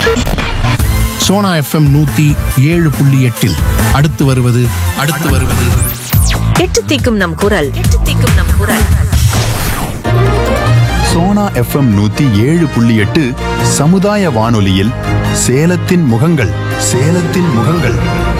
Sona FM நூத்தி ஏழு புள்ளி எட்டில் அடுத்து வருவது அடுத்து வருவது எட்டு தீக்கும் நம் குரல் எட்டு தீக்கும் நம் குரல் சோனா எஃப்எம் நூத்தி ஏழு புள்ளி எட்டு சமுதாய வானொலியில் சேலத்தின் முகங்கள் சேலத்தின் முகங்கள்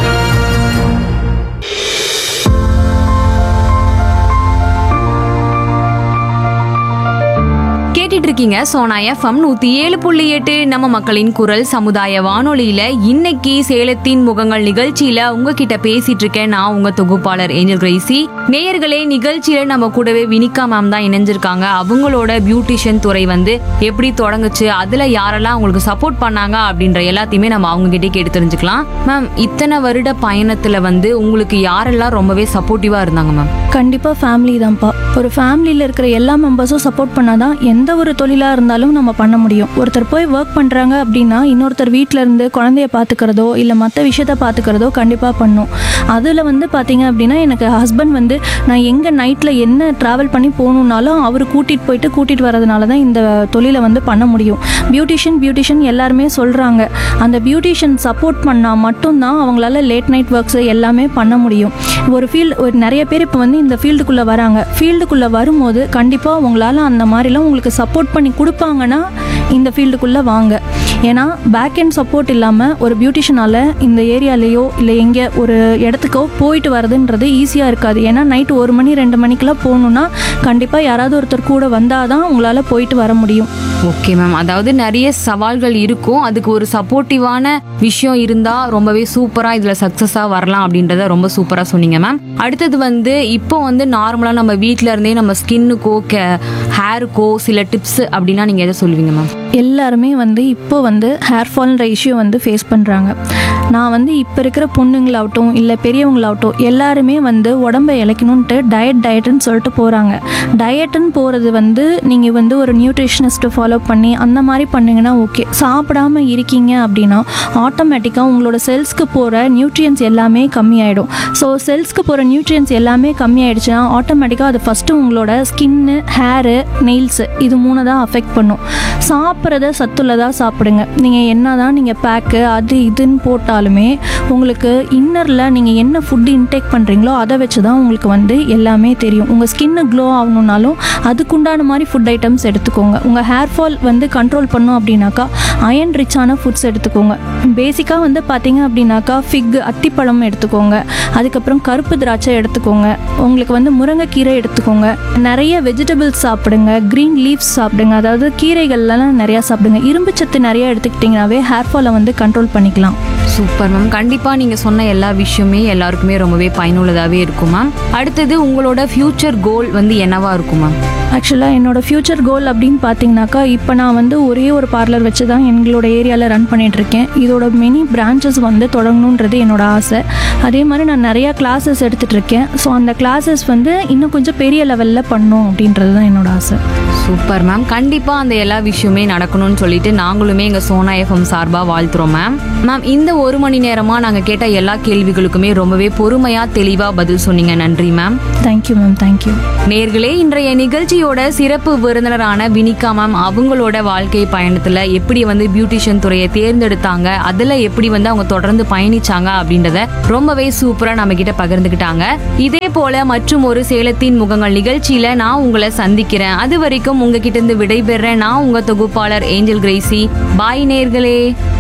கேட்டுட்டு இருக்கீங்க சோனா எஃப்எம் நூத்தி ஏழு புள்ளி எட்டு நம்ம மக்களின் குரல் சமுதாய வானொலியில இன்னைக்கு சேலத்தின் முகங்கள் நிகழ்ச்சியில உங்ககிட்ட பேசிட்டு இருக்கேன் நான் உங்க தொகுப்பாளர் ஏஞ்சல் கிரேசி நேயர்களே நிகழ்ச்சியில நம்ம கூடவே வினிகா மேம் தான் இணைஞ்சிருக்காங்க அவங்களோட பியூட்டிஷியன் துறை வந்து எப்படி தொடங்குச்சு அதுல யாரெல்லாம் அவங்களுக்கு சப்போர்ட் பண்ணாங்க அப்படின்ற எல்லாத்தையுமே நம்ம அவங்க கிட்டே கேட்டு தெரிஞ்சுக்கலாம் மேம் இத்தனை வருட பயணத்துல வந்து உங்களுக்கு யாரெல்லாம் ரொம்பவே சப்போர்ட்டிவா இருந்தாங்க மேம் கண்டிப்பாக ஃபேமிலி தான்ப்பா ஒரு ஃபேமிலியில் இருக்கிற எல்லா மெம்பர்ஸும் சப்போர்ட் பண்ணாதான் எந்த ஒரு தொழிலாக இருந்தாலும் நம்ம பண்ண முடியும் ஒருத்தர் போய் ஒர்க் பண்ணுறாங்க அப்படின்னா இன்னொருத்தர் வீட்டில் இருந்து குழந்தைய பார்த்துக்கிறதோ இல்லை மற்ற விஷயத்த பார்த்துக்கிறதோ கண்டிப்பாக பண்ணும் அதில் வந்து பார்த்தீங்க அப்படின்னா எனக்கு ஹஸ்பண்ட் வந்து நான் எங்கே நைட்டில் என்ன ட்ராவல் பண்ணி போகணுன்னாலும் அவர் கூட்டிகிட்டு போயிட்டு கூட்டிகிட்டு வரதுனால தான் இந்த தொழிலை வந்து பண்ண முடியும் பியூட்டிஷியன் பியூட்டிஷியன் எல்லாருமே சொல்கிறாங்க அந்த பியூட்டிஷியன் சப்போர்ட் பண்ணால் மட்டும்தான் அவங்களால லேட் நைட் ஒர்க்ஸ் எல்லாமே பண்ண முடியும் ஒரு ஃபீல்டு ஒரு நிறைய பேர் இப்போ வந்து இந்த ஃபீல்டுக்குள்ளே வராங்க ஃபீல்டுக்குள்ளே வரும்போது கண்டிப்பாக உங்களால் அந்த மாதிரிலாம் உங்களுக்கு சப்போர்ட் பண்ணி கொடுப்பாங்கன்னா இந்த ஃபீல்டுக்குள்ளே வாங்க ஏன்னா பேக் அண்ட் சப்போர்ட் இல்லாமல் ஒரு பியூட்டிஷியனால் இந்த ஏரியாலேயோ இல்லை எங்கே ஒரு இடத்துக்கோ போயிட்டு வரதுன்றது ஈஸியாக இருக்காது ஏன்னா நைட்டு ஒரு மணி ரெண்டு மணிக்கெல்லாம் போகணுன்னா கண்டிப்பாக யாராவது ஒருத்தர் கூட வந்தால் தான் உங்களால் போயிட்டு வர முடியும் ஓகே மேம் அதாவது நிறைய சவால்கள் இருக்கும் அதுக்கு ஒரு சப்போர்ட்டிவான விஷயம் இருந்தா ரொம்பவே சூப்பரா இதுல சக்சஸா வரலாம் அப்படின்றத ரொம்ப சூப்பரா சொன்னீங்க மேம் அடுத்தது வந்து இப்போ வந்து நார்மலா நம்ம வீட்ல இருந்தே நம்ம ஸ்கின்னுக்கோ ஹேருக்கோ சில டிப்ஸ் அப்படின்னா நீங்க எதை சொல்லுவீங்க மேம் எல்லாருமே வந்து இப்போ வந்து ஹேர் ஃபால்ன்ற இஷ்யூ வந்து ஃபேஸ் பண்ணுறாங்க நான் வந்து இப்போ இருக்கிற பொண்ணுங்களாகட்டும் இல்லை பெரியவங்களாகட்டும் எல்லாருமே வந்து உடம்பை இழைக்கணுன்ட்டு டயட் டயட்டுன்னு சொல்லிட்டு போகிறாங்க டயட்டுன்னு போகிறது வந்து நீங்கள் வந்து ஒரு நியூட்ரிஷனிஸ்ட்டை ஃபாலோ பண்ணி அந்த மாதிரி பண்ணிங்கன்னா ஓகே சாப்பிடாம இருக்கீங்க அப்படின்னா ஆட்டோமேட்டிக்காக உங்களோட செல்ஸ்க்கு போகிற நியூட்ரியன்ஸ் எல்லாமே கம்மியாயிடும் ஸோ செல்ஸ்க்கு போகிற நியூட்ரியன்ஸ் எல்லாமே கம்மியாயிடுச்சுன்னா ஆட்டோமேட்டிக்காக அது ஃபஸ்ட்டு உங்களோட ஸ்கின்னு ஹேரு நெயில்ஸு இது மூணு தான் அஃபெக்ட் பண்ணும் சாப்பிட்றத சத்துள்ளதாக சாப்பிடுங்க நீங்கள் என்ன தான் நீங்கள் பேக்கு அது இதுன்னு போட்டாலுமே உங்களுக்கு இன்னரில் நீங்கள் என்ன ஃபுட்டு இன்டேக் பண்ணுறீங்களோ அதை வச்சு தான் உங்களுக்கு வந்து எல்லாமே தெரியும் உங்கள் ஸ்கின்னு க்ளோ ஆகணுன்னாலும் அதுக்குண்டான மாதிரி ஃபுட் ஐட்டம்ஸ் எடுத்துக்கோங்க உங்கள் ஹேர் ஃபால் வந்து கண்ட்ரோல் பண்ணும் அப்படின்னாக்கா அயன் ரிச்சான ஃபுட்ஸ் எடுத்துக்கோங்க பேசிக்காக வந்து பார்த்தீங்க அப்படின்னாக்கா ஃபிக் அத்திப்பழம் எடுத்துக்கோங்க அதுக்கப்புறம் கருப்பு திராட்சை எடுத்துக்கோங்க உங்களுக்கு வந்து முருங்கைக்கீரை எடுத்துக்கோங்க நிறைய வெஜிடபிள்ஸ் சாப்பிடுங்க க்ரீன் லீவ்ஸ் சாப்பிடுங்க அதாவது கீரைகள்லாம் நிறையா சாப்பிடுங்க இரும்பு சத்து நிறையா எடுத்துக்கிட்டிங்கனாவே ஹேர் ஃபாலை வந்து கண்ட்ரோல் பண்ணிக்கலாம் சூப்பர் மேம் கண்டிப்பா நீங்க சொன்ன எல்லா விஷயமே எல்லாருக்குமே ரொம்பவே பயனுள்ளதாவே இருக்கும் மேம் அடுத்தது உங்களோட ஃபியூச்சர் கோல் வந்து என்னவா இருக்கும் மேம் ஆக்சுவலாக என்னோட ஃப்யூச்சர் கோல் அப்படின்னு பார்த்தீங்கன்னாக்கா இப்போ நான் வந்து ஒரே ஒரு பார்லர் வச்சு தான் எங்களோட ஏரியாவில் ரன் பண்ணிகிட்ருக்கேன் இதோட மெனி பிரான்ச்சஸ் வந்து தொடங்கணுன்றது என்னோட ஆசை அதே மாதிரி நான் நிறையா கிளாஸஸ் எடுத்துகிட்ருக்கேன் ஸோ அந்த கிளாஸஸ் வந்து இன்னும் கொஞ்சம் பெரிய லெவலில் பண்ணும் அப்படின்றது தான் என்னோட ஆசை சூப்பர் மேம் கண்டிப்பா அந்த எல்லா விஷயமே நடக்கணும்னு சொல்லிட்டு நாங்களுமே எங்க சோனா எஃப்எம் சார்பா வாழ்த்துறோம் மேம் மேம் இந்த ஒரு மணி நேரமா நாங்க கேட்ட எல்லா கேள்விகளுக்குமே ரொம்பவே பொறுமையா தெளிவா பதில் சொன்னீங்க நன்றி மேம் தேங்க்யூ மேம் தேங்க்யூ நேர்களே இன்றைய நிகழ்ச்சியோட சிறப்பு விருந்தினரான வினிகா மேம் அவங்களோட வாழ்க்கை பயணத்துல எப்படி வந்து பியூட்டிஷியன் துறையை தேர்ந்தெடுத்தாங்க அதுல எப்படி வந்து அவங்க தொடர்ந்து பயணிச்சாங்க அப்படின்றத ரொம்பவே சூப்பரா நம்ம கிட்ட பகிர்ந்துக்கிட்டாங்க இதே போல மற்றும் ஒரு சேலத்தின் முகங்கள் நிகழ்ச்சியில நான் உங்களை சந்திக்கிறேன் அது வரைக்கும் உங்ககிட்ட இருந்து விடைபெறேன் நான் உங்க தொகுப்பாளர் ஏஞ்சல் கிரேசி பாய் நேர்களே